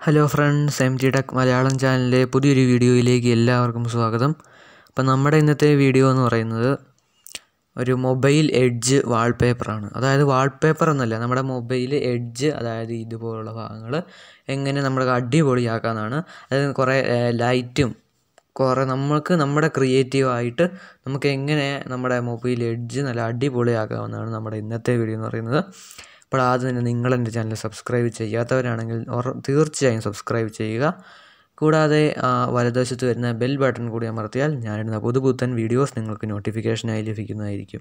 hello friends M T tech Malayalam ചാനലിലെ പുതിയൊരു വീഡിയോയിലേക്ക് എല്ലാവർക്കും സ്വാഗതം അപ്പം നമ്മുടെ ഇന്നത്തെ വീഡിയോ എന്ന് പറയുന്നത് ഒരു മൊബൈൽ എഡ്ജ് വാൾപേപ്പറാണ് അതായത് വാൾപേപ്പർ എന്നല്ല നമ്മുടെ മൊബൈൽ എഡ്ജ് അതായത് ഇതുപോലുള്ള ഭാഗങ്ങൾ എങ്ങനെ നമ്മുടെ അടിപൊളിയാക്കാമെന്നാണ് അതായത് കുറേ ലൈറ്റും കുറേ നമ്മൾക്ക് നമ്മുടെ ക്രിയേറ്റീവായിട്ട് നമുക്ക് എങ്ങനെ നമ്മുടെ മൊബൈൽ എഡ്ജ് നല്ല അടിപൊളിയാക്കാമെന്നാണ് നമ്മുടെ ഇന്നത്തെ വീഡിയോ എന്ന് പറയുന്നത് അപ്പോൾ ആദ്യം തന്നെ നിങ്ങൾ എൻ്റെ ചാനൽ സബ്സ്ക്രൈബ് ചെയ്യാത്തവരാണെങ്കിൽ ഉറ- തീർച്ചയായും സബ്സ്ക്രൈബ് ചെയ്യുക കൂടാതെ ആ വലതുവശത്ത് വരുന്ന ബെൽ ബട്ടൺ കൂടി അമർത്തിയാൽ ഞാനിടുന്ന പുതുപുത്തൻ വീഡിയോസ് നിങ്ങൾക്ക് നോട്ടിഫിക്കേഷനായി ലഭിക്കുന്നതായിരിക്കും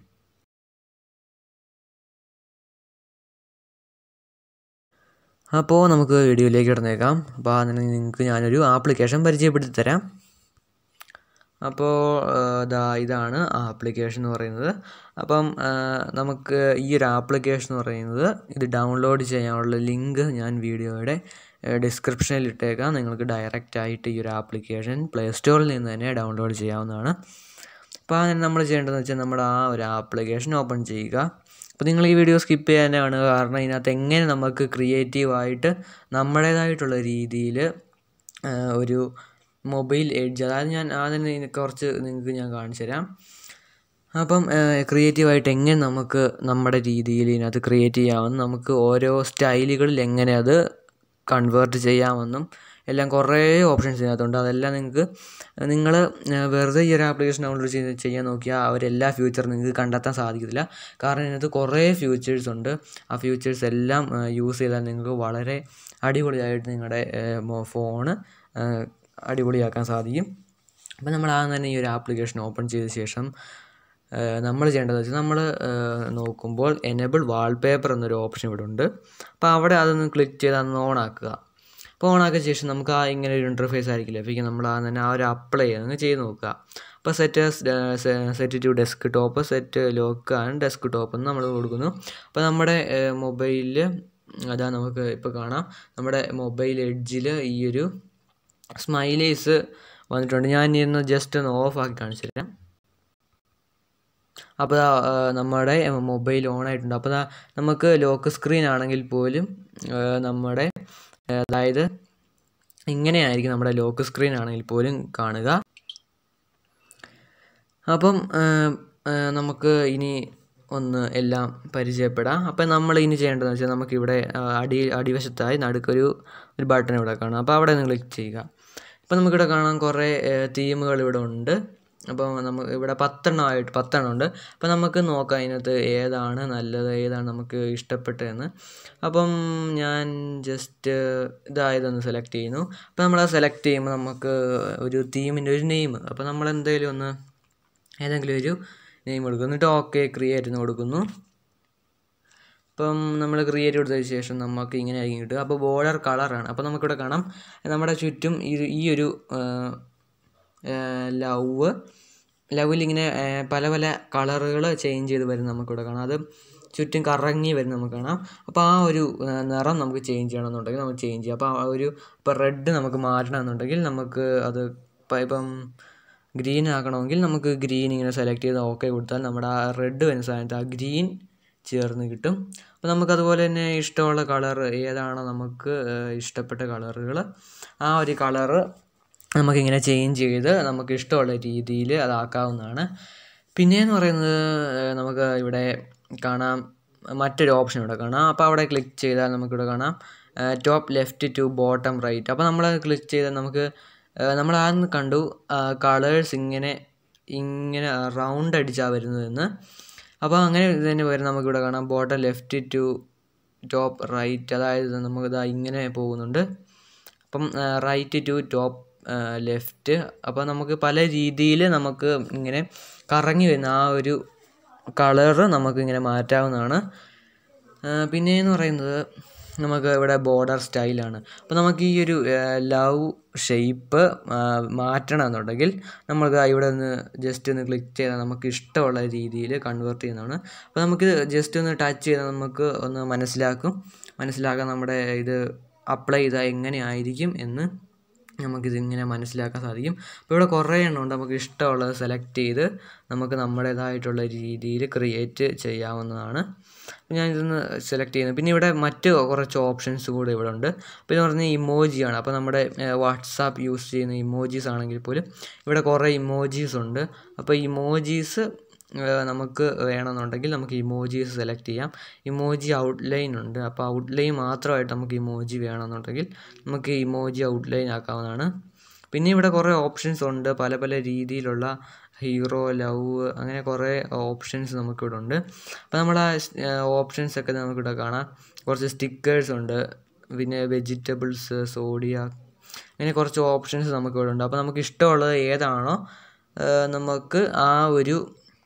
അപ്പോൾ നമുക്ക് വീഡിയോയിലേക്ക് കിടന്നേക്കാം അപ്പോൾ അതിന് നിങ്ങൾക്ക് ഞാനൊരു ആപ്ലിക്കേഷൻ പരിചയപ്പെടുത്തി തരാം അപ്പോൾ ഇതാ ഇതാണ് ആ ആപ്ലിക്കേഷൻ എന്ന് പറയുന്നത് അപ്പം ആ, നമുക്ക് ഈ ഒരു ആപ്ലിക്കേഷൻ എന്ന് പറയുന്നത് ഇത് ഡൗൺലോഡ് ചെയ്യാനുള്ള ലിങ്ക് ഞാൻ വീഡിയോയുടെ ഡിസ്ക്രിപ്ഷനിൽ ഇട്ടേക്കാം നിങ്ങൾക്ക് ഡയറക്റ്റ് ആയിട്ട് ഈ ഒരു ആപ്ലിക്കേഷൻ പ്ലേ സ്റ്റോറിൽ നിന്ന് തന്നെ ഡൗൺലോഡ് ചെയ്യാവുന്നതാണ് അപ്പോൾ അങ്ങനെ നമ്മൾ ചെയ്യേണ്ടതെന്ന് വെച്ചാൽ നമ്മുടെ ആ ഒരു ആപ്ലിക്കേഷൻ ഓപ്പൺ ചെയ്യുക അപ്പോൾ നിങ്ങൾ ഈ വീഡിയോ സ്കിപ്പ് ചെയ്യാനാണ് കാരണം ഇതിനകത്ത് എങ്ങനെ നമുക്ക് ക്രിയേറ്റീവായിട്ട് നമ്മുടേതായിട്ടുള്ള രീതിയിൽ ഒരു മൊബൈൽ എഡ്ജ് അതായത് ഞാൻ ആദ്യം ഇതിനെ കുറച്ച് നിങ്ങൾക്ക് ഞാൻ കാണിച്ചു തരാം അപ്പം ക്രിയേറ്റീവായിട്ട് എങ്ങനെ നമുക്ക് നമ്മുടെ രീതിയിൽ ഇതിനകത്ത് ക്രിയേറ്റ് ചെയ്യാമെന്നും നമുക്ക് ഓരോ സ്റ്റൈലുകളിൽ എങ്ങനെ അത് കൺവേർട്ട് ചെയ്യാമെന്നും എല്ലാം കുറേ ഓപ്ഷൻസ് ഇതിനകത്തുണ്ട് അതെല്ലാം നിങ്ങൾക്ക് നിങ്ങൾ വെറുതെ ഈ ഒരു ആപ്ലിക്കേഷൻ ഡൗൺലോഡ് ചെയ്ത് ചെയ്യാൻ നോക്കിയാൽ അവരെല്ലാ ഫ്യൂച്ചറും നിങ്ങൾക്ക് കണ്ടെത്താൻ സാധിക്കത്തില്ല കാരണം ഇതിനകത്ത് കുറേ ഫ്യൂച്ചേഴ്സ് ഉണ്ട് ആ ഫ്യൂച്ചേഴ്സ് എല്ലാം യൂസ് ചെയ്താൽ നിങ്ങൾക്ക് വളരെ അടിപൊളിയായിട്ട് നിങ്ങളുടെ ഫോണ് അടിപൊളിയാക്കാൻ സാധിക്കും അപ്പോൾ നമ്മൾ ആദ്യം തന്നെ ഈ ഒരു ആപ്ലിക്കേഷൻ ഓപ്പൺ ചെയ്ത ശേഷം നമ്മൾ ചെയ്യേണ്ടത് വെച്ചാൽ നമ്മൾ നോക്കുമ്പോൾ എനേബിൾ വാൾപേപ്പർ എന്നൊരു ഓപ്ഷൻ ഇവിടെ ഉണ്ട് അപ്പോൾ അവിടെ അതൊന്ന് ക്ലിക്ക് ചെയ്ത് അതൊന്ന് ഓൺ ആക്കുക അപ്പോൾ ഓൺ ആക്കിയ ശേഷം നമുക്ക് ആ ഇങ്ങനെ ഒരു ഇൻ്റർഫേസ് ആയിരിക്കില്ല ലഭിക്കും നമ്മൾ ആ തന്നെ ആ ഒരു അപ്ലൈ ചെയ്ത് ചെയ്ത് നോക്കുക അപ്പോൾ set set to desktop set lock and desktop എന്ന് നമ്മൾ കൊടുക്കുന്നു അപ്പോൾ നമ്മുടെ മൊബൈലിൽ അതാ നമുക്ക് ഇപ്പോൾ കാണാം നമ്മുടെ മൊബൈൽ എഡ്ജിൽ ഈ ഒരു സ്മൈലീസ് വന്നിട്ടുണ്ട് ഞാൻ ഇന്ന് ജസ്റ്റ് ഒന്ന് ഓഫ് ആക്കി കാണിച്ചു തരാം അപ്പോൾ ദാ, ആ, നമ്മുടെ മൊബൈൽ ഓൺ ആയിട്ടുണ്ട് അപ്പോൾ ദാ നമുക്ക് ലോക്ക് സ്ക്രീൻ ആണെങ്കിൽ പോലും ആ, നമ്മുടെ ആ, അതായത് ഇങ്ങനെയായിരിക്കും നമ്മുടെ ലോക്ക് സ്ക്രീൻ ആണെങ്കിൽ പോലും കാണുക അപ്പം ആ, ആ, നമുക്ക് ഇനി ഒന്ന് എല്ലാം പരിചയപ്പെടാം അപ്പം നമ്മൾ ഇനി ചെയ്യേണ്ടതെന്ന് വെച്ചാൽ നമുക്കിവിടെ ആ, അടി അടിവശത്തായി നടുക്കൊരു ഒരു ബട്ടൺ ഇവിടെ കാണാം അപ്പോൾ അവിടെ ഒന്ന് ക്ലിക്ക് ചെയ്യുക അപ്പോൾ നമുക്കിവിടെ കാണാം കുറേ തീമുകൾ ഇവിടെ ഉണ്ട് അപ്പോൾ നമുക്ക് ഇവിടെ പത്തെണ്ണമായിട്ട് പത്തെണ്ണം ഉണ്ട് അപ്പോൾ നമുക്ക് നോക്കാം അതിനകത്ത് ഏതാണ് നല്ലത് ഏതാണ് നമുക്ക് ഇഷ്ടപ്പെട്ടതെന്ന് അപ്പം ഞാൻ ജസ്റ്റ് ഇതായതൊന്ന് സെലക്ട് ചെയ്യുന്നു അപ്പോൾ നമ്മൾ സെലക്ട് ചെയ്യുമ്പോൾ നമുക്ക് ഒരു തീമിൻ്റെ ഒരു നെയിം അപ്പോൾ നമ്മൾ എന്തെങ്കിലും ഒന്ന് ഏതെങ്കിലും ഒരു നെയിം കൊടുക്കുന്നു എന്നിട്ട് ഓക്കെ ക്രിയേറ്റ് എന്ന് കൊടുക്കുന്നു അപ്പം നമ്മൾ ക്രിയേറ്റ് കൊടുത്തതിന് ശേഷം നമുക്ക് ഇങ്ങനെ ആയിരിക്കും കിട്ടുക അപ്പോൾ ബോർഡർ കളറാണ് അപ്പോൾ നമുക്കിവിടെ കാണാം നമ്മുടെ ചുറ്റും ഈ ഈ ഒരു ലവ് ലവിൽ ഇങ്ങനെ ആ, പല പല കളറുകൾ ചേഞ്ച് ചെയ്ത് വരും നമുക്കിവിടെ കാണാം അത് ചുറ്റും കറങ്ങി വരും നമുക്ക് കാണാം അപ്പോൾ ആ ഒരു ആ, നിറം നമുക്ക് ചേഞ്ച് ചെയ്യണമെന്നുണ്ടെങ്കിൽ നമുക്ക് ചേഞ്ച് ചെയ്യാം അപ്പോൾ ആ ഒരു ഇപ്പോൾ റെഡ് നമുക്ക് മാറ്റണമെന്നുണ്ടെങ്കിൽ നമുക്ക് അത് ഇപ്പം ഇപ്പം ഗ്രീൻ ആക്കണമെങ്കിൽ നമുക്ക് ഗ്രീൻ ഇങ്ങനെ സെലക്ട് ചെയ്ത് ഓക്കെ കൊടുത്താൽ നമ്മുടെ ആ റെഡ് വരുന്ന സ്ഥാനത്ത് ആ ഗ്രീൻ ചേർന്ന് കിട്ടും അപ്പോൾ നമുക്കതുപോലെ തന്നെ ഇഷ്ടമുള്ള കളർ ഏതാണോ നമുക്ക് ഏഹ്, ഇഷ്ടപ്പെട്ട കളറുകൾ ആ ഒരു കളറ് നമുക്കിങ്ങനെ ചേഞ്ച് ചെയ്ത് നമുക്ക് ഇഷ്ടമുള്ള രീതിയിൽ അതാക്കാവുന്നതാണ് പിന്നെയെന്ന് പറയുന്നത് ഏഹ്, നമുക്ക് ഇവിടെ കാണാം മറ്റൊരു ഓപ്ഷൻ ഇവിടെ കാണാം അപ്പോൾ അവിടെ ക്ലിക്ക് ചെയ്താൽ നമുക്കിവിടെ കാണാം top left to bottom right അപ്പോൾ നമ്മൾ ക്ലിക്ക് ചെയ്താൽ നമുക്ക് ഏഹ്, നമ്മൾ ആദ്യം കണ്ടു കളേഴ്സ് ഇങ്ങനെ ഇങ്ങനെ റൗണ്ട് അടിച്ചാണ് വരുന്നതെന്ന് അപ്പോൾ അങ്ങനെ തന്നെ വരും നമുക്കിവിടെ കാണാം bottom left to top right അതായത് നമുക്കിതാ ഇങ്ങനെ പോകുന്നുണ്ട് അപ്പം റൈറ്റ് ടു ടോപ്പ് ലെഫ്റ്റ് അപ്പോൾ നമുക്ക് പല രീതിയിൽ നമുക്ക് ഇങ്ങനെ കറങ്ങി വരുന്ന ആ ഒരു കളറ് നമുക്ക് ഇങ്ങനെ മാറ്റാവുന്നതാണ് ആ, പിന്നെയെന്ന് പറയുന്നത് നമുക്ക് ഇവിടെ ബോർഡർ സ്റ്റൈലാണ് അപ്പോൾ നമുക്ക് ഈ ഒരു ലവ് ഷേപ്പ് മാറ്റണം എന്നുണ്ടെങ്കിൽ നമുക്ക് ഇവിടെ ഒന്ന് ജസ്റ്റ് ഒന്ന് ക്ലിക്ക് ചെയ്താൽ നമുക്ക് ഇഷ്ടമുള്ള രീതിയിൽ കൺവേർട്ട് ചെയ്യുന്നതാണ് അപ്പോൾ നമുക്ക് ജസ്റ്റ് ഒന്ന് ടച്ച് ചെയ്താൽ നമുക്ക് ഒന്ന് മനസ്സിലാക്കും മനസ്സിലാക്കാൻ നമ്മുടെ ഇത് അപ്ലൈ ചെയ്താൽ എങ്ങനെയായിരിക്കും എന്ന് നമുക്കിതിങ്ങനെ മനസ്സിലാക്കാൻ സാധിക്കും അപ്പോൾ ഇവിടെ കുറേ എണ്ണം ഉണ്ട് നമുക്ക് ഇഷ്ടമുള്ളത് സെലക്ട് ചെയ്ത് നമുക്ക് നമ്മുടേതായിട്ടുള്ള രീതിയിൽ ക്രിയേറ്റ് ചെയ്യാവുന്നതാണ് അപ്പോൾ ഞാൻ ഇതൊന്ന് സെലക്ട് ചെയ്യുന്നു പിന്നെ ഇവിടെ മറ്റ് കുറച്ച് ഓപ്ഷൻസ് കൂടെ ഇവിടെ ഉണ്ട് അപ്പോൾ എന്ന് പറഞ്ഞാൽ ഇമോജിയാണ് അപ്പോൾ നമ്മുടെ വാട്സാപ്പ് യൂസ് ചെയ്യുന്ന ഇമോജീസ് ആണെങ്കിൽ പോലും ഇവിടെ കുറേ ഇമോജീസ് ഉണ്ട് അപ്പോൾ ഇമോജീസ് നമുക്ക് വേണമെന്നുണ്ടെങ്കിൽ നമുക്ക് ഇമോജീസ് സെലക്ട് ചെയ്യാം ഇമോജി ഔട്ട്ലൈൻ ഉണ്ട് അപ്പോൾ ഔട്ട്ലൈൻ മാത്രമായിട്ട് നമുക്ക് ഇമോജി വേണമെന്നുണ്ടെങ്കിൽ നമുക്ക് ഇമോജി ഔട്ട്ലൈൻ ആക്കാവുന്നതാണ് പിന്നെ ഇവിടെ കുറേ ഓപ്ഷൻസ് ഉണ്ട് പല പല രീതിയിലുള്ള ഹീറോ ലവ് അങ്ങനെ കുറേ ഓപ്ഷൻസ് നമുക്കിവിടെ ഉണ്ട് അപ്പോൾ നമ്മൾ ആ ഓപ്ഷൻസ് ഒക്കെ നമുക്കിവിടെ കാണാം കുറച്ച് സ്റ്റിക്കേഴ്സ് ഉണ്ട് പിന്നെ വെജിറ്റബിൾസ് സോഡിയ അങ്ങനെ കുറച്ച് ഓപ്ഷൻസ് നമുക്കിവിടെ ഉണ്ട് അപ്പോൾ നമുക്ക് ഇഷ്ടമുള്ളത് ഏതാണോ നമുക്ക് ആ ഒരു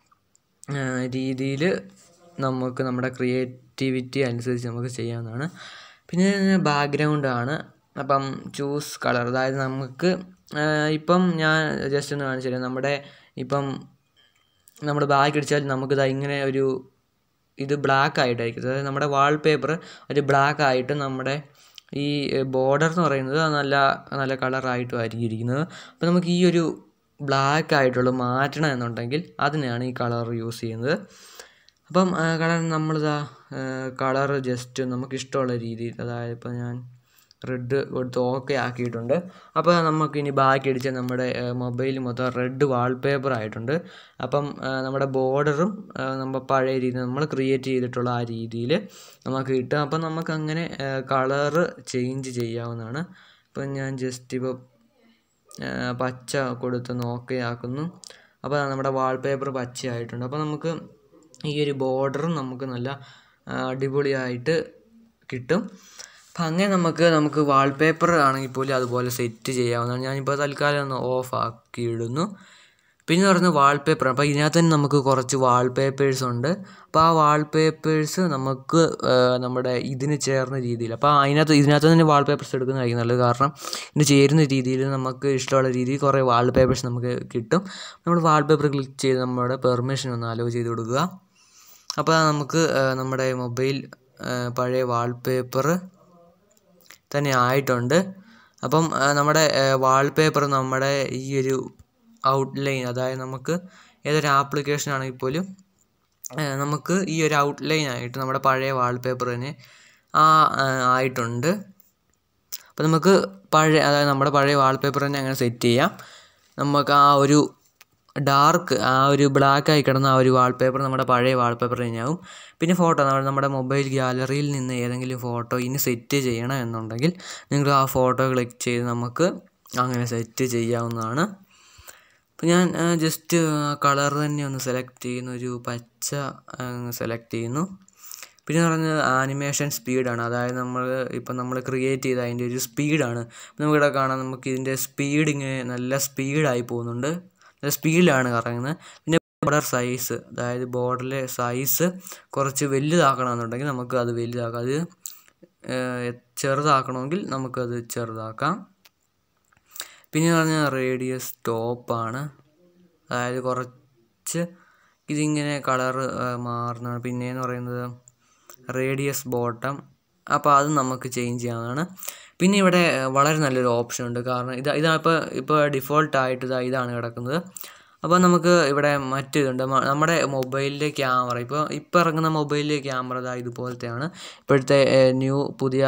രീതിയിൽ നമുക്ക് നമ്മുടെ ക്രിയേറ്റിവിറ്റി അനുസരിച്ച് നമുക്ക് ചെയ്യാവുന്നതാണ് പിന്നെ ബാക്ക്ഗ്രൗണ്ടാണ് അപ്പം ചൂസ് കളർ അതായത് നമുക്ക് ഇപ്പം ഞാൻ ജസ്റ്റ് ഒന്ന് കാണിച്ചു തരാം നമ്മുടെ ഇപ്പം നമ്മൾ ബാഗ് അടിച്ചാൽ നമുക്കിത് ഇങ്ങനെ ഒരു ഇത് ബ്ലാക്ക് ആയിട്ടായിരിക്കും അതായത് നമ്മുടെ വാൾപേപ്പർ ഒരു ബ്ലാക്ക് ആയിട്ട് നമ്മുടെ ഈ ബോർഡർ എന്ന് പറയുന്നത് നല്ല നല്ല കളറായിട്ടും ആയിരിക്കും ഇരിക്കുന്നത് അപ്പോൾ നമുക്ക് ഈ ഒരു ബ്ലാക്ക് ആയിട്ടുള്ള മാറ്റണം എന്നുണ്ടെങ്കിൽ അതിനാണ് ഈ കളർ യൂസ് ചെയ്യുന്നത് അപ്പം കളർ നമ്മളിതാ കളർ ജസ്റ്റ് നമുക്ക് ഇഷ്ടമുള്ള രീതിയിൽ അതായത് ഇപ്പം ഞാൻ റെഡ് കൊടുത്ത് ഓക്കെ ആക്കിയിട്ടുണ്ട് അപ്പോൾ നമുക്ക് ഇനി ബാക്കി അടിച്ച നമ്മുടെ മൊബൈൽ മൊത്തം റെഡ് വാൾപേപ്പർ ആയിട്ടുണ്ട് അപ്പം നമ്മുടെ ബോർഡറും നമ്മൾ പഴയ രീതിയിൽ നമ്മൾ ക്രിയേറ്റ് ചെയ്തിട്ടുള്ള ആ രീതിയിൽ നമുക്ക് കിട്ടും അപ്പം നമുക്ക് അങ്ങനെ കളറ് ചേഞ്ച് ചെയ്യാവുന്നതാണ് ഇപ്പം ഞാൻ ജസ്റ്റ് ഇപ്പോൾ പച്ച കൊടുത്ത് ഓക്കെ ആക്കുന്നു അപ്പോൾ നമ്മുടെ വാൾപേപ്പർ പച്ചയായിട്ടുണ്ട് അപ്പോൾ നമുക്ക് ഈ ഒരു ബോർഡറും നമുക്ക് നല്ല അടിപൊളിയായിട്ട് കിട്ടും അപ്പം അങ്ങനെ നമുക്ക് നമുക്ക് വാൾപേപ്പർ ആണെങ്കിൽ പോലും അതുപോലെ സെറ്റ് ചെയ്യാവുന്നതാണ് ഞാനിപ്പോൾ തൽക്കാലം ഒന്ന് ഓഫ് ആക്കി ഇടുന്നു പിന്നെ പറയുന്നത് വാൾപേപ്പർ അപ്പോൾ ഇതിനകത്ത് തന്നെ നമുക്ക് കുറച്ച് വാൾപേപ്പേഴ്സ് ഉണ്ട് അപ്പോൾ ആ വാൾപേപ്പേഴ്സ് നമുക്ക് നമ്മുടെ ഇതിന് ചേർന്ന രീതിയിൽ അപ്പോൾ അതിനകത്ത് ഇതിനകത്ത് തന്നെ വാൾപേപ്പേഴ്സ് എടുക്കുന്നതായിരിക്കും നല്ലത് കാരണം ഇത് ചേരുന്ന രീതിയിൽ നമുക്ക് ഇഷ്ടമുള്ള രീതിയിൽ കുറേ വാൾപേപ്പേഴ്സ് നമുക്ക് കിട്ടും നമ്മൾ വാൾപേപ്പർ ക്ലിക്ക് ചെയ്ത് നമ്മുടെ പെർമിഷൻ ഒന്ന് അലോ ചെയ്ത് കൊടുക്കുക അപ്പോൾ നമുക്ക് നമ്മുടെ മൊബൈൽ പഴയ വാൾപേപ്പർ തന്നെ ആയിട്ടുണ്ട് അപ്പം നമ്മുടെ വാൾപേപ്പർ നമ്മുടെ ഈ ഒരു ഔട്ട്ലൈൻ അതായത് നമുക്ക് ഏതൊരു ആപ്ലിക്കേഷൻ ആണെങ്കിൽ പോലും നമുക്ക് ഈ ഒരു ഔട്ട്ലൈൻ ആയിട്ട് നമ്മുടെ പഴയ വാൾപേപ്പർ തന്നെ ആ ആയിട്ടുണ്ട് അപ്പോൾ നമുക്ക് പഴയ അതായത് നമ്മുടെ പഴയ വാൾപേപ്പർ തന്നെ അങ്ങനെ സെറ്റ് ചെയ്യാം നമുക്ക് ആ ഒരു ഡാർക്ക് ആ ഒരു ബ്ലാക്ക് ആയി കിടന്ന ആ ഒരു വാൾപേപ്പർ നമ്മുടെ പഴയ വാൾപേപ്പർ തന്നെയാവും പിന്നെ ഫോട്ടോ നമ്മുടെ മൊബൈൽ ഗ്യാലറിയിൽ നിന്ന് ഏതെങ്കിലും ഫോട്ടോ ഇനി സെറ്റ് ചെയ്യണം എന്നുണ്ടെങ്കിൽ നിങ്ങൾ ആ ഫോട്ടോ ക്ലിക്ക് ചെയ്ത് നമുക്ക് അങ്ങനെ സെറ്റ് ചെയ്യാവുന്നതാണ് അപ്പോൾ ഞാൻ ജസ്റ്റ് കളർ തന്നെ ഒന്ന് സെലക്ട് ചെയ്യുന്നു ഒരു പച്ച സെലക്ട് ചെയ്യുന്നു പിന്നെ പറഞ്ഞത് ആനിമേഷൻ സ്പീഡാണ് അതായത് നമ്മൾ ഇപ്പം നമ്മൾ ക്രിയേറ്റ് ചെയ്ത അതിൻ്റെ ഒരു സ്പീഡാണ് നമുക്കിവിടെ കാണാം നമുക്ക് ഇതിൻ്റെ സ്പീഡ് ഇങ്ങനെ നല്ല സ്പീഡായി പോകുന്നുണ്ട് നല്ല സ്പീഡിലാണ് കറങ്ങുന്നത് പിന്നെ ബോർഡർ സൈസ് അതായത് ബോർഡറിലെ സൈസ് കുറച്ച് വലുതാക്കണമെന്നുണ്ടെങ്കിൽ നമുക്ക് അത് വലുതാക്കാം അത് ചെറുതാക്കണമെങ്കിൽ നമുക്കത് ചെറുതാക്കാം പിന്നെ പറഞ്ഞാൽ റേഡിയസ് ടോപ്പാണ് അതായത് കുറച്ച് ഇതിങ്ങനെ കളറ് മാറുന്നതാണ് പിന്നെയെന്ന് പറയുന്നത് റേഡിയസ് ബോട്ടം അപ്പോൾ അത് നമുക്ക് ചേഞ്ച് ചെയ്യാവുന്നതാണ് പിന്നെ ഇവിടെ വളരെ നല്ലൊരു ഓപ്ഷൻ ഉണ്ട് കാരണം ഇത് ഇതാ ഇപ്പോൾ ഇപ്പോൾ ഡിഫോൾട്ടായിട്ട് ഇതാ ഇതാണ് കിടക്കുന്നത് അപ്പോൾ നമുക്ക് ഇവിടെ മറ്റു ഇതുണ്ട് നമ്മുടെ മൊബൈലിലെ ക്യാമറ ഇപ്പോൾ ഇപ്പോൾ ഇറങ്ങുന്ന മൊബൈലിലെ ക്യാമറ ഇതാ ഇതുപോലത്തെയാണ് ഇപ്പോഴത്തെ ന്യൂ പുതിയ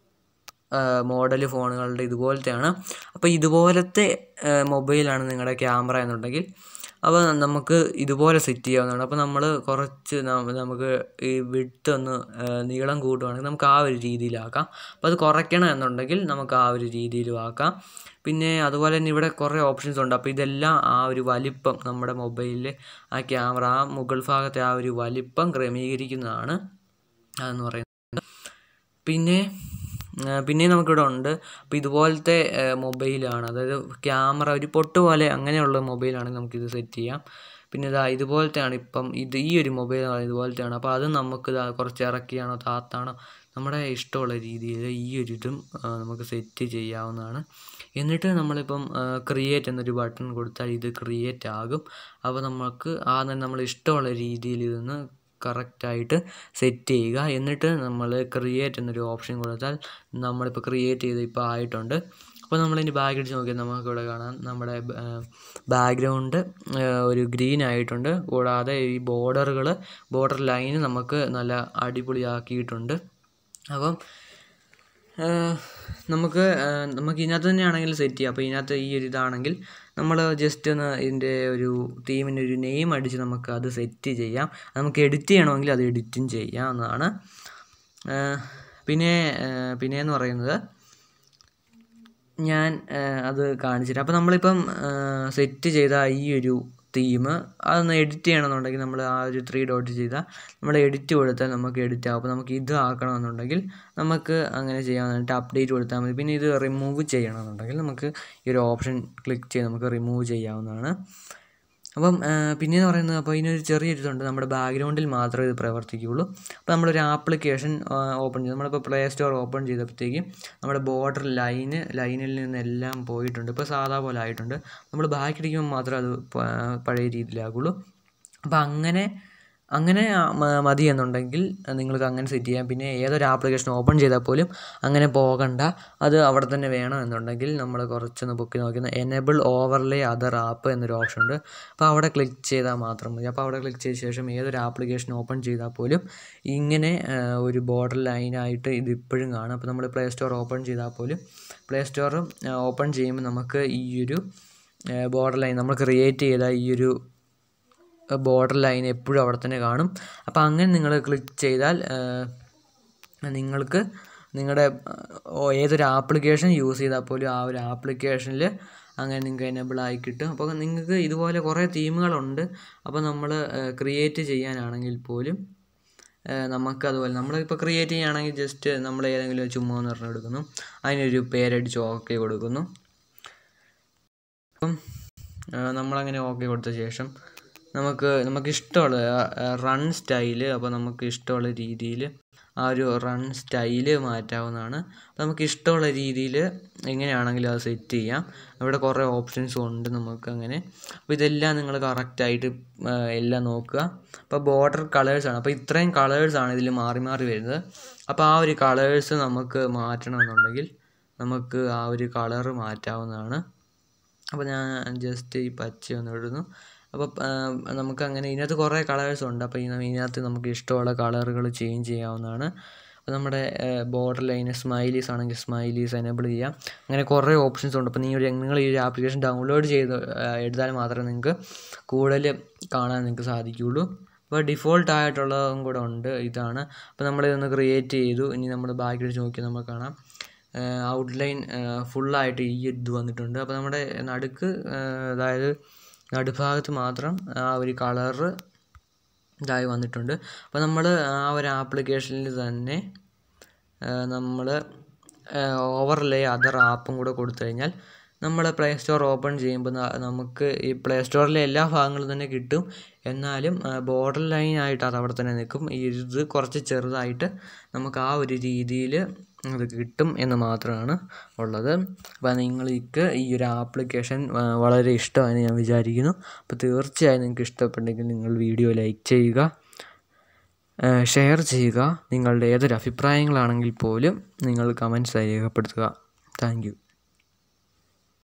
മോഡൽ ഫോണുകളുടെ ഇതുപോലത്തെയാണ് അപ്പോൾ ഇതുപോലത്തെ മൊബൈലാണ് നിങ്ങളുടെ ക്യാമറ എന്നുണ്ടെങ്കിൽ അപ്പോൾ നമുക്ക് ഇതുപോലെ സെറ്റ് ചെയ്യാവുന്നതാണ് അപ്പോൾ നമ്മൾ കുറച്ച് നമുക്ക് ഈ വിട്ട് ഒന്ന് നീളം കൂട്ടുവാണെങ്കിൽ നമുക്ക് ആ ഒരു രീതിയിലാക്കാം അപ്പോൾ അത് കുറയ്ക്കണം എന്നുണ്ടെങ്കിൽ നമുക്ക് ആ ഒരു രീതിയിലും ആക്കാം പിന്നെ അതുപോലെ തന്നെ ഇവിടെ കുറേ ഓപ്ഷൻസ് ഉണ്ട് അപ്പോൾ ഇതെല്ലാം ആ ഒരു വലിപ്പം നമ്മുടെ മൊബൈലിൽ ആ ക്യാമറ ആ മുകൾ ഭാഗത്തെ ആ ഒരു വലിപ്പം ക്രമീകരിക്കുന്നതാണ് അതെന്ന് പറയുന്നത് പിന്നെ പിന്നെ നമുക്കിവിടെ ഉണ്ട് അപ്പോൾ ഇതുപോലത്തെ മൊബൈലാണ് അതായത് ക്യാമറ ഒരു പൊട്ട് പോലെ അങ്ങനെയുള്ള മൊബൈലാണെങ്കിൽ നമുക്കിത് സെറ്റ് ചെയ്യാം പിന്നെ ഇതാ ഇതുപോലത്തെയാണ് ഇപ്പം ഇത് ഈ ഒരു മൊബൈൽ ഇതുപോലത്തെയാണ് അപ്പോൾ അത് നമുക്ക് ഇതാ കുറച്ച് ഇറക്കിയാണോ താത്താണോ നമ്മുടെ ഇഷ്ടമുള്ള രീതിയിൽ ഈ ഒരു ഇതും നമുക്ക് സെറ്റ് ചെയ്യാവുന്നതാണ് എന്നിട്ട് നമ്മളിപ്പം ക്രിയേറ്റ് എന്നൊരു ബട്ടൺ കൊടുത്താൽ ഇത് ക്രിയേറ്റ് ആകും അപ്പോൾ നമുക്ക് ആ നമ്മൾ ഇഷ്ടമുള്ള രീതിയിൽ ഇതൊന്ന് കറക്റ്റായിട്ട് സെറ്റ് ചെയ്യുക എന്നിട്ട് നമ്മൾ ക്രിയേറ്റ് എന്നൊരു ഓപ്ഷൻ കൊടുത്താൽ നമ്മളിപ്പോൾ ക്രിയേറ്റ് ചെയ്ത് ഇപ്പോൾ ആയിട്ടുണ്ട് അപ്പോൾ നമ്മളിനി ബാക്ക് അടിച്ച് നോക്കിയാൽ നമുക്ക് ഇവിടെ കാണാം നമ്മുടെ ബാക്ക്ഗ്രൗണ്ട് ഒരു ഗ്രീൻ ആയിട്ടുണ്ട് കൂടാതെ ഈ ബോർഡറുകൾ ബോർഡർ ലൈൻ നമുക്ക് നല്ല അടിപൊളിയാക്കിയിട്ടുണ്ട് അപ്പം ഏഹ് നമുക്ക് ഏഹ് നമുക്ക് ഇതിനകത്ത് തന്നെയാണെങ്കിൽ സെറ്റ് ചെയ്യാം അപ്പോൾ ഇതിനകത്ത് ഈ ഒരു ഇതാണെങ്കിൽ നമ്മൾ ജസ്റ്റ് ഒന്ന് ഇതിൻ്റെ ഒരു തീമിൻ്റെ ഒരു നെയിം അടിച്ച് നമുക്ക് അത് സെറ്റ് ചെയ്യാം നമുക്ക് എഡിറ്റ് ചെയ്യണമെങ്കിൽ അത് എഡിറ്റും ചെയ്യാവുന്നതാണ് ഏഹ് പിന്നെ ഏഹ് പിന്നെയെന്ന് പറയുന്നത് ഞാൻ ഏഹ് അത് കാണിച്ചിട്ട് അപ്പോൾ നമ്മളിപ്പം സെറ്റ് ചെയ്ത ഈ ഒരു തീം അതൊന്ന് എഡിറ്റ് ചെയ്യണമെന്നുണ്ടെങ്കിൽ നമ്മൾ ആ ഒരു ത്രീ ഡോട്ട് ചെയ്താൽ നമ്മൾ എഡിറ്റ് കൊടുത്താൽ നമുക്ക് എഡിറ്റ് ആവും അപ്പോൾ നമുക്ക് ഇത് ആക്കണമെന്നുണ്ടെങ്കിൽ നമുക്ക് അങ്ങനെ ചെയ്യാവുന്നതായിട്ട് അപ്ഡേറ്റ് കൊടുത്താൽ മതി പിന്നെ ഇത് റിമൂവ് ചെയ്യണമെന്നുണ്ടെങ്കിൽ നമുക്ക് ഈ ഒരു ഓപ്ഷൻ ക്ലിക്ക് ചെയ്ത് നമുക്ക് റിമൂവ് ചെയ്യാവുന്നതാണ് അപ്പം പിന്നെയെന്ന് പറയുന്നത് അപ്പോൾ ഇതിനൊരു ചെറിയൊരു ഇതുണ്ട് നമ്മുടെ ബാക്ക്ഗ്രൗണ്ടിൽ മാത്രമേ ഇത് പ്രവർത്തിക്കുകയുള്ളൂ അപ്പോൾ നമ്മളൊരു ആപ്ലിക്കേഷൻ ഓപ്പൺ ചെയ്ത് നമ്മളിപ്പോൾ പ്ലേ സ്റ്റോർ ഓപ്പൺ ചെയ്തപ്പോഴത്തേക്കും നമ്മുടെ ബോർഡർ ലൈന് ലൈനിൽ നിന്നെല്ലാം പോയിട്ടുണ്ട് ഇപ്പോൾ സാധാ പോലെ ആയിട്ടുണ്ട് നമ്മൾ ബാക്ക് അടിക്കുമ്പോൾ മാത്രമേ അത് പ- പഴയ രീതിയിലാകുള്ളൂ അപ്പോൾ അങ്ങനെ അങ്ങനെ മ- മതി എന്നുണ്ടെങ്കിൽ നിങ്ങൾക്ക് അങ്ങനെ സെറ്റ് ചെയ്യാം പിന്നെ ഏതൊരു ആപ്ലിക്കേഷൻ ഓപ്പൺ ചെയ്താൽ പോലും അങ്ങനെ പോകണ്ട അത് അവിടെ തന്നെ വേണം എന്നുണ്ടെങ്കിൽ നമ്മൾ കുറച്ചൊന്ന് ബുക്ക് നോക്കുന്ന എനേബിൾ ഓവർലേ അതർ ആപ്പ് എന്നൊരു ഓപ്ഷൻ ഉണ്ട് അപ്പോൾ അവിടെ ക്ലിക്ക് ചെയ്താൽ മാത്രം മതി അപ്പോൾ അവിടെ ക്ലിക്ക് ചെയ്ത ശേഷം ഏതൊരു ആപ്ലിക്കേഷൻ ഓപ്പൺ ചെയ്താൽ പോലും ഇങ്ങനെ ആ, ഒരു ബോർഡർ ലൈനായിട്ട് ഇത് ഇപ്പോഴും കാണും അപ്പോൾ നമ്മൾ പ്ലേ സ്റ്റോർ ഓപ്പൺ ചെയ്താൽ പോലും പ്ലേ സ്റ്റോർ ഓപ്പൺ ചെയ്യുമ്പോൾ നമുക്ക് ഈ ഒരു ബോർഡർ ലൈൻ നമ്മൾ ക്രിയേറ്റ് ചെയ്ത ഈ ഒരു ബോർഡർ ലൈൻ എപ്പോഴും അവിടെ തന്നെ കാണും അപ്പോൾ അങ്ങനെ നിങ്ങൾ ക്ലിക്ക് ചെയ്താൽ ആ, നിങ്ങൾക്ക് നിങ്ങളുടെ ആ, ഏതൊരു ആപ്ലിക്കേഷൻ യൂസ് ചെയ്താൽ പോലും ആ ഒരു ആപ്ലിക്കേഷനിൽ അങ്ങനെ നിങ്ങൾക്ക് എനേബിൾ ആയി കിട്ടും അപ്പോൾ നിങ്ങൾക്ക് ഇതുപോലെ കുറേ തീമുകളുണ്ട് അപ്പോൾ നമ്മൾ ക്രിയേറ്റ് ചെയ്യാനാണെങ്കിൽ പോലും ആ, നമുക്ക് അതുപോലെ നമ്മളിപ്പോൾ ക്രിയേറ്റ് ചെയ്യുകയാണെങ്കിൽ ജസ്റ്റ് നമ്മൾ ഏതെങ്കിലും ചുമ്മാ എന്ന് പറഞ്ഞ് എടുക്കുന്നു അതിനൊരു പേരടിച്ച് ഓക്കെ കൊടുക്കുന്നു അപ്പം ആ, നമ്മളങ്ങനെ ഓക്കെ കൊടുത്ത ശേഷം നമുക്ക് നമുക്ക് ഇഷ്ടമുള്ള റൺ സ്റ്റൈല് അപ്പോൾ നമുക്ക് ഇഷ്ടമുള്ള രീതിയിൽ ആ ഒരു റൺ സ്റ്റൈല് മാറ്റാവുന്നതാണ് അപ്പോൾ നമുക്ക് ഇഷ്ടമുള്ള രീതിയിൽ എങ്ങനെയാണെങ്കിലും അത് സെറ്റ് ചെയ്യാം ഇവിടെ കുറേ ഓപ്ഷൻസും ഉണ്ട് നമുക്ക് അങ്ങനെ അപ്പോൾ ഇതെല്ലാം നിങ്ങൾ കറക്റ്റായിട്ട് എല്ലാം നോക്കുക അപ്പോൾ ബോർഡർ കളേഴ്സാണ് അപ്പോൾ ഇത്രയും കളേഴ്സാണ് ഇതിൽ മാറി മാറി വരുന്നത് അപ്പോൾ ആ ഒരു കളേഴ്സ് നമുക്ക് മാറ്റണമെന്നുണ്ടെങ്കിൽ നമുക്ക് ആ ഒരു കളറ് മാറ്റാവുന്നതാണ് അപ്പോൾ ഞാൻ ജസ്റ്റ് ഈ പച്ച ഒന്ന് ഇടുന്നു അപ്പോൾ നമുക്ക് അങ്ങനെ ഇതിനകത്ത് കുറേ കളേഴ്സ് ഉണ്ട് അപ്പോൾ ഈ ഇതിനകത്ത് നമുക്ക് ഇഷ്ടമുള്ള കളറുകൾ ചേഞ്ച് ചെയ്യാവുന്നതാണ് അപ്പോൾ നമ്മുടെ ബോർഡർ ലൈന് സ്മൈലീസ് ആണെങ്കിൽ സ്മൈലീസ് എനേബിൾ ചെയ്യാം അങ്ങനെ കുറേ ഓപ്ഷൻസ് ഉണ്ട് അപ്പോൾ നിങ്ങൾ നിങ്ങൾ ഈ ഒരു ആപ്ലിക്കേഷൻ ഡൗൺലോഡ് ചെയ്ത് ആ, എടുത്താൽ മാത്രമേ നിങ്ങൾക്ക് കൂടുതൽ കാണാൻ നിങ്ങൾക്ക് സാധിക്കുകയുള്ളൂ അപ്പോൾ ഡിഫോൾട്ട് ആയിട്ടുള്ളതും കൂടെ ഉണ്ട് ഇതാണ് അപ്പോൾ നമ്മളിതൊന്ന് ക്രിയേറ്റ് ചെയ്തു ഇനി നമ്മൾ ബാക്കി അടിച്ച് നോക്കിയാൽ നമുക്ക് കാണാം ഔട്ട്ലൈൻ ഫുള്ളായിട്ട് ഈ ഇത് വന്നിട്ടുണ്ട് അപ്പോൾ നമ്മുടെ നടുക്ക് ആ, അതായത് നടുഭാഗത്ത് മാത്രം ആ ഒരു കളറ് ഇതായി വന്നിട്ടുണ്ട് അപ്പോൾ നമ്മൾ ആ ഒരു ആപ്ലിക്കേഷനിൽ തന്നെ നമ്മൾ ഓവർലേ അതർ ആപ്പും കൂടെ കൊടുത്തു കഴിഞ്ഞാൽ നമ്മൾ പ്ലേ സ്റ്റോർ ഓപ്പൺ ചെയ്യുമ്പോൾ ന- നമുക്ക് ഈ പ്ലേ സ്റ്റോറിലെ എല്ലാ ഭാഗങ്ങളും തന്നെ കിട്ടും എന്നാലും ബോർഡർ ലൈനായിട്ട് അത് അവിടെ തന്നെ നിൽക്കും ഈ ഇത് കുറച്ച് ചെറുതായിട്ട് നമുക്ക് ആ ഒരു രീതിയിൽ അത് കിട്ടും എന്ന് മാത്രമാണ് ഉള്ളത് അപ്പോൾ നിങ്ങൾക്ക് ഈ ഒരു ആപ്ലിക്കേഷൻ വളരെ ഇഷ്ടമായി ഞാൻ വിചാരിക്കുന്നു അപ്പോൾ തീർച്ചയായും നിങ്ങൾക്ക് ഇഷ്ടപ്പെട്ടെങ്കിൽ നിങ്ങൾ വീഡിയോ ലൈക്ക് ചെയ്യുക ഷെയർ ചെയ്യുക നിങ്ങളുടെ ഏതൊരു അഭിപ്രായങ്ങളാണെങ്കിൽ പോലും നിങ്ങൾ കമൻസ് രേഖപ്പെടുത്തുക താങ്ക് യു